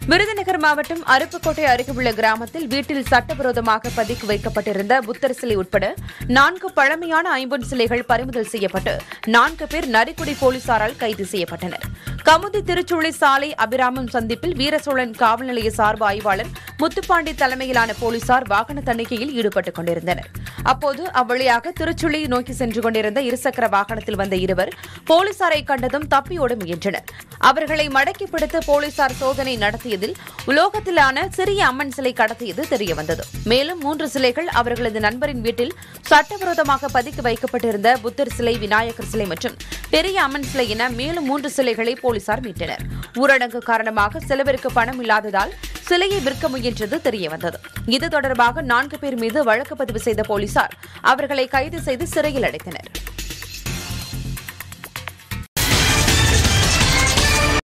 விருதுநகர் மாவட்டம் அருப்புக்கோட்டை அருகே உள்ள கிராமத்தில் வீட்டில் சட்டவிரோதமாக பதுக்கி வைக்கப்பட்டிருந்த புத்தர் சிலை உட்பட நான்கு பழமையான ஐம்பொன் சிலைகள் பறிமுதல் செய்யப்பட்டு நான்கு பேர் நரிக்குடி போலீசாரால் கைது செய்யப்பட்டனர் கமுதி திருச்சுழி சாலை அபிராமம் சந்திப்பில் வீரசோழன் காவல் நிலைய சார்பு ஆய்வாளர் முத்துப்பாண்டி தலைமையிலான போலீசார் வாகன தணிக்கையில் ஈடுபட்டுக் கொண்டிருந்தனர் அப்போது அவ்வழியாக திருச்சுழி நோக்கி சென்று கொண்டிருந்த இருசக்கர வாகனத்தில் வந்த இருவர் போலீசாரை கண்டதும் தப்பியோட முயன்றனர் அவர்களை மடக்கி பிடித்து போலீசார் சோதனை நடத்தியதில் உலோகத்திலான சிறிய அம்மன் சிலை கடத்தியது தெரியவந்தது மேலும் மூன்று சிலைகள் அவர்களது நண்பரின் வீட்டில் சட்டவிரோதமாக பதுக்கி வைக்கப்பட்டிருந்த புத்தர் சிலை விநாயகர் சிலை மற்றும் பெரிய அம்மன் சிலை என மேலும் மூன்று சிலைகளை போலீசார் மீட்டனர் ஊரடங்கு காரணமாக சிலவருக்கு பணம் இல்லாததால் சிலையை விற்க முயன்றது தெரியவந்தது இது தொடர்பாக நான்கு பேர் மீது வழக்கு பதிவு செய்த போலீசார் அவர்களை கைது செய்து சிறையில் அடைத்தனர்